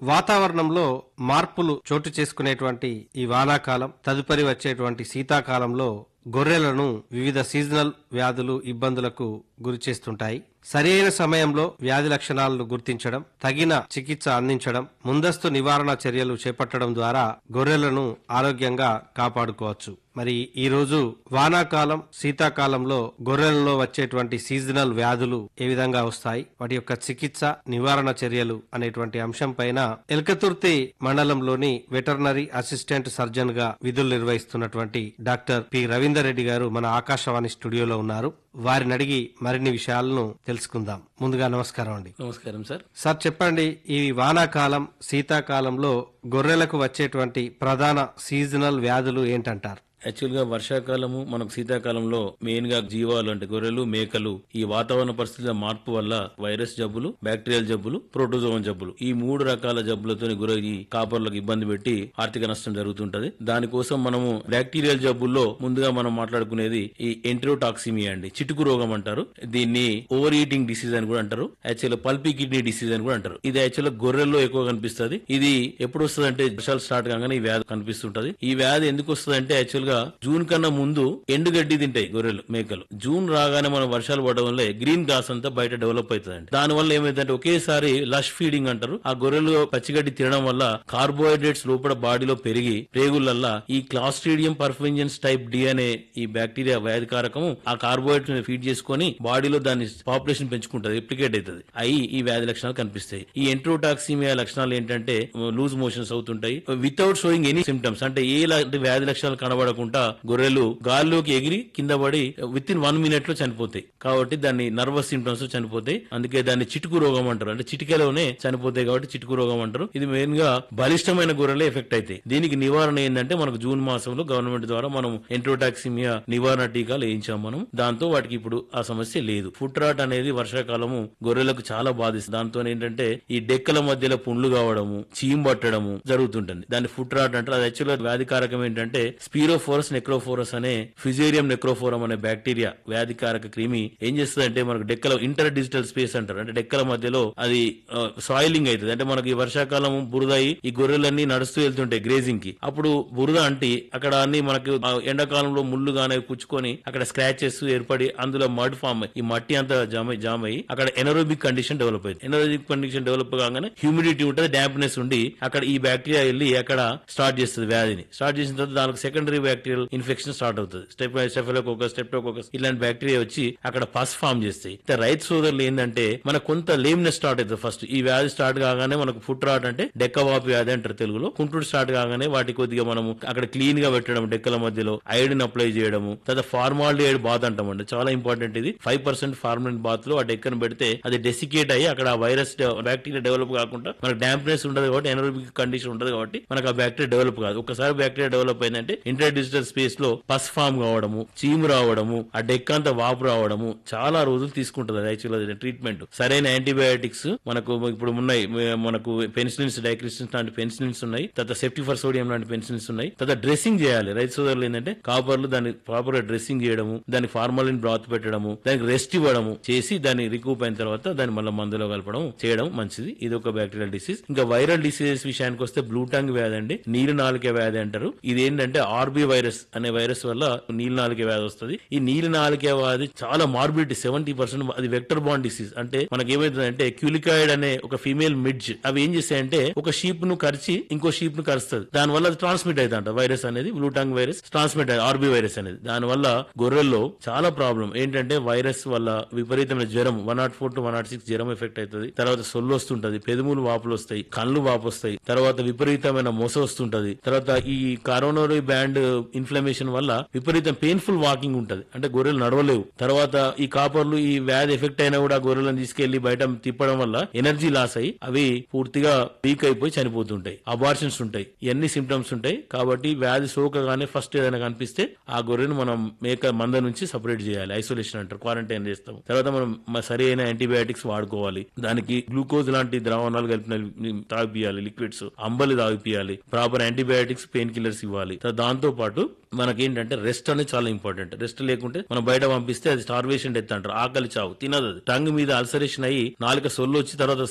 వాతావరణంలో మార్పులు చోటు చేసుకునేటువంటి ఈ వానాకాలం తదుపరి వచ్చేటువంటి శీతాకాలంలో గొర్రెలను వివిధ సీజనల్ వ్యాధులు ఇబ్బందులకు గురిచేస్తుంటాయి సరైన సమయంలో వ్యాధి లక్షణాలను గుర్తించడం తగిన చికిత్స అందించడం ముందస్తు నివారణ చర్యలు చేపట్టడం ద్వారా గొర్రెలను ఆరోగ్యంగా కాపాడుకోవచ్చు మరి ఈ రోజు వానాకాలం శీతాకాలంలో గొర్రెలలో వచ్చేటువంటి సీజనల్ వ్యాధులు ఏ విధంగా వస్తాయి వాటి యొక్క చికిత్స నివారణ చర్యలు అనేటువంటి అంశం పైన ఎల్కతుర్తి మండలంలోని వెటర్నరీ అసిస్టెంట్ సర్జన్ గా విధులు నిర్వహిస్తున్నటువంటి డాక్టర్ పి రవీందర్ రెడ్డి గారు మన ఆకాశవాణి స్టూడియోలో ఉన్నారు వారిని అడిగి మరిన్ని విషయాలను తెలుసుకుందాం ముందుగా నమస్కారం అండి నమస్కారం సార్ సార్ చెప్పండి ఈ వానాకాలం శీతాకాలంలో గొర్రెలకు వచ్చేటువంటి ప్రధాన సీజనల్ వ్యాధులు ఏంటంటారు యాక్చువల్ గా వర్షాకాలము మనకు శీతాకాలంలో మెయిన్ గా జీవాలు అంటే గొర్రెలు మేకలు ఈ వాతావరణ పరిస్థితుల మార్పు వల్ల వైరస్ జబ్బులు బ్యాక్టీరియల్ జబ్బులు ప్రోటోజోవన్ జబ్బులు ఈ మూడు రకాల జబ్బులతో గురై ఈ కాపర్లకు ఇబ్బంది పెట్టి ఆర్థిక నష్టం జరుగుతుంటది దానికోసం మనము బ్యాక్టీరియల్ జబ్బుల్లో ముందుగా మనం మాట్లాడుకునేది ఈ ఎంట్రోటాక్సిమియా అండి చిటుకు రోగం అంటారు దీన్ని ఓవర్ ఈటింగ్ డిసీజ్ అని కూడా అంటారు యాక్చువల్ పల్పీ కిడ్నీ డిసీజ్ అని కూడా అంటారు ఇది యాక్చువల్ గొర్రెల్లో ఎక్కువ కనిపిస్తుంది ఇది ఎప్పుడు వస్తుంది అంటే వర్షాలు స్టార్ట్ కాగానే ఈ వ్యాధి కనిపిస్తుంటది ఈ వ్యాధి ఎందుకు వస్తుంది అంటే యాక్చువల్ గా జూన్ కన్నా ముందు ఎండుగడ్డి తింటాయి గొర్రెలు మేకలు జూన్ రాగానే మనం వర్షాలు పడడం వల్ల గ్రీన్ గ్రాస్ అంతా బయట డెవలప్ అవుతుంది దాని వల్ల ఏమైందంటే ఒకేసారి లష్ ఫీడింగ్ అంటారు ఆ గొర్రెలు పచ్చిగడ్డి తినడం వల్ల కార్బోహైడ్రేట్స్ లోపల బాడీలో పెరిగి ప్రేగులల్లా ఈ క్లాస్ట్రీడియం పర్ఫెంజన్స్ టైప్ డి అనే ఈ బ్యాక్టీరియా వ్యాధికారకము ఆ కార్బోహైడ్రేట్స్ ఫీడ్ చేసుకొని బాడీలో దాని పాపులేషన్ పెంచుకుంటది రిప్లికేట్ అవుతుంది అయి ఈ వ్యాధి లక్షణాలు కనిపిస్తాయి ఈ ఎంట్రోటాక్సిమియా లక్షణాలు ఏంటంటే లూజ్ మోషన్స్ అవుతుంటాయి వితౌట్ షోయింగ్ ఎనీ సిమ్టమ్స్ అంటే ఏ లాంటి వ్యాధి లక్షణాలు కనబడకుండా గొర్రెలు గాల్లోకి ఎగిరి కింద పడి విత్ ఇన్ వన్ మినిట్ లో చనిపోతాయి కాబట్టి దాన్ని నర్వస్ సిమ్టమ్స్ చనిపోతాయి అందుకే దాన్ని చిటుకు రోగం అంటారు అంటే చిటికెలోనే చనిపోతాయి కాబట్టి చిటుకు రోగం అంటారు ఇది మెయిన్ గా బలిష్టమైన గొర్రెలే ఎఫెక్ట్ అవుతాయి దీనికి నివారణ ఏంటంటే మనకు జూన్ మాసంలో గవర్నమెంట్ ద్వారా మనం ఎంట్రోటాక్సిమియా నివారణ టీకాలు వేయించాం మనం దాంతో వాటికి ఇప్పుడు ఆ సమస్య లేదు ఫుట్ రాట్ అనేది వర్షాకాలము గొర్రెలకు చాలా బాధిస్తుంది దాంతో ఏంటంటే ఈ డెక్కల మధ్యలో పుండ్లు కావడము చీమ్ పట్టడము జరుగుతుంటుంది దాన్ని ఫుట్ రాట్ అంటారు అది యాక్చువల్గా వ్యాధికారకం ఏంటంటే స్పీరోఫోరస్ నెక్రోఫోరస్ అనే ఫిజేరియం నెక్రోఫోరం అనే బ్యాక్టీరియా వ్యాధికారక క్రిమి ఏం చేస్తుంది అంటే మనకు డెక్కల ఇంటర్ డిజిటల్ స్పేస్ అంటారు అంటే డెక్కల మధ్యలో అది సాయిలింగ్ అవుతుంది అంటే మనకి ఈ వర్షాకాలం బురద అయి ఈ గొర్రెలన్నీ నడుస్తూ వెళ్తుంటాయి గ్రేజింగ్ కి అప్పుడు బురద అంటి అక్కడ అన్ని మనకి ఆ ఎండాకాలంలో ముళ్ళు గానే పుచ్చుకొని అక్కడ స్క్రాచెస్ ఏర్పడి అందులో మడ్ ఫామ్ ఈ మట్టి అంతా జామ్ అయి- జామ్ అయ్యి అక్కడ ఎనరోబిక్ కండిషన్ డెవలప్ అయింది ఎనరోబిక్ కండిషన్ డెవలప్ కాగానే హ్యూమిడిటీ ఉంటుంది డాంప్నెస్ ఉండి అక్కడ ఈ బ్యాక్టీరియా వెళ్ళి అక్కడ స్టార్ట్ చేస్తుంది వ్యాధిని స్టార్ట్ చేసిన తర్వాత దానికి సెకండరీ బ్యాక్టీరియల్ ఇన్ఫెక్షన్ స్టార్ట్ అవుతుంది స్టెప్ స్టెఫిలోకోకస్ స్టెప్టోకోకస్ ఇలాంటి బ్యాక్టీరియా వచ్చి అక్కడ పస్ ఫామ్ చేస్తాయి అయితే రైతు సోదరులు ఏంటంటే మనకు కొంత లేమ్నెస్ స్టార్ట్ అవుతుంది ఫస్ట్ ఈ వ్యాధి స్టార్ట్ కాగానే మనకు ఫుట్ రాట్ అంటే డెక్కవాపు వ్యాధి అంటారు తెలుగులో కుంటుడు స్టార్ట్ కాగానే వాటి కొద్దిగా మనము అక్కడ క్లీన్ గా పెట్టడం డెక్కల మధ్యలో ఐడిన్ అప్లై చేయడము తర్వాత ఫార్మాలిటీ బాత్ అంటామండి చాలా ఇంపార్టెంట్ ఇది ఫైవ్ పర్సెంట్ ఫార్మలిన్ బాత్ లో ఆ డెక్కను పెడితే అది డెసికేట్ అయ్యి అక్కడ ఆ వైరస్ బ్యాక్టీరియా డెవలప్ కాకుండా మనకు డాంప్నెస్ ఉండదు కాబట్టి ఎనరోబిక్ కండిషన్ ఉండదు కాబట్టి మనకు ఆ బ్యాక్టీరియా డెవలప్ కాదు ఒకసారి బ్యాక్టీరియా డెవలప్ అయిందంటే ఇంటర్ డిజిటల్ స్పేస్ లో పస్ ఫామ్ కావడము చీము రావడము ఆ డెక్ అంతా వాపు రావడము చాలా రోజులు తీసుకుంటుంది అది యాక్చువల్ ట్రీట్మెంట్ సరైన యాంటీబయాటిక్స్ మనకు ఇప్పుడు ఉన్నాయి మే- మనకు పెన్సిలిన్స్ డైక్రిసిన్స్ లాంటి పెన్సిలిన్స్ ఉన్నాయి తర్వాత సెఫ్టిఫర్ సోడియం లాంటి పెన్సిలిన్స్ ఉన్నాయి తర్వాత డ్రెస్సింగ్ చేయాలి రైతు సోదరులు ఏంటంటే కాపర్లు దాన్ని ప్రాపర్ గా డ్రెస్సింగ్ చేయడము దానికి ఫార్మాలిన్ బ్రాత్ పెట్టడము దానికి రెస్ట్ ఇవ్వడము చేసి దాన్ని రికూప్ అయిన తర్వాత దాన్ని మళ్ళీ మందులో కలపడం చేయడం మంచిది ఇది ఒక బ్యాక్టీరియల్ డిసీజ్ ఇంకా వైరల్ డిసీజెస్ విషయానికి వస్తే బ్లూ టంగ్ వ్యాధి అండి నీరు నాలుక వ్యాధి అంటారు ఇది ఏంటంటే ఆర్బీ వైరస్ అనే వైరస్ వల్ల నీలి నాలుక వ్యాధి వస్తుంది ఈ నీలి నాలుక వ్యాధి చాలా మార్బిలిటీ సెవెంటీ పర్సెంట్ అది వెక్టర్ బాండ్ డిసీజ్ అంటే మనకి ఏమైతుందంటే క్యూలికాయిడ్ అనే ఒక ఫీమేల్ మిడ్జ్ అవి ఏం చేస్తాయంటే ఒక షీప్ ను కరిచి ఇంకో షీప్ ను కరుస్తుంది దాని వల్ల అది ట్రాన్స్మిట్ అవుతుంట వైరస్ అనేది blue tongue virus transmit orbivirus అనేది దాని వల్ల గొర్రెల్లో చాలా ప్రాబ్లం ఏంటంటే వైరస్ వల్ల విపరీతమైన జ్వరం one naught four to one naught six జ్వరం ఎఫెక్ట్ అవుతుంది తర్వాత సొల్లు వస్తుంటది పెదములు వాపులు వస్తాయి కళ్ళు వాపు వస్తాయి తర్వాత విపరీతమైన మొస వస్తుంటది తర్వాత ఈ కరోనరీ బ్యాండ్ ఇన్ఫ్లమేషన్ వల్ల విపరీతం పెయిన్ఫుల్ వాకింగ్ ఉంటది అంటే గొర్రెలు నడవలేవు తర్వాత ఈ కాపర్లు ఈ వ్యాధి ఎఫెక్ట్ అయినా కూడా గొర్రెలను తీసుకెళ్లి బయట తిప్పడం వల్ల ఎనర్జీ లాస్ అయ్యి అవి పూర్తిగా వీక్ అయిపోయి చనిపోతుంటాయి అబార్షన్స్ ఉంటాయి ఇవన్నీ సిమ్టమ్స్ ఉంటాయి కాబట్టి వ్యాధి సోకగానే ఫస్ట్ ఏదైనా కనిపిస్తే ఆ గొర్రెను మనం మేక మంద నుంచి సపరేట్ చేయాలి ఐసోలేషన్ అంటారు క్వారంటైన్ చేస్తాం తర్వాత మనం మ- సరి అయిన యాంటీబయాటిక్స్ వాడుకోవాలి దానికి గ్లూకోజ్ లాంటి ద్రావణాలు కలిపిన తాగిపియాలి లిక్విడ్స్ అంబలి తాగిపియాలి ప్రాపర్ యాంటీబయాటిక్స్ పెయిన్ కిల్లర్స్ ఇవ్వాలి తర్వాత దాంతో పాటు మనకేంటంటే రెస్ట్ అనేది చాలా ఇంపార్టెంట్ రెస్ట్ లేకుంటే మనం బయట పంపిస్తే అది స్టార్వేషన్ డెత్ అంటారు ఆకలి చావు తినదు అది. టంగ్ మీద అల్సరేషన్ అయ్యి నాలుక సొల్లు వచ్చి తర్వాత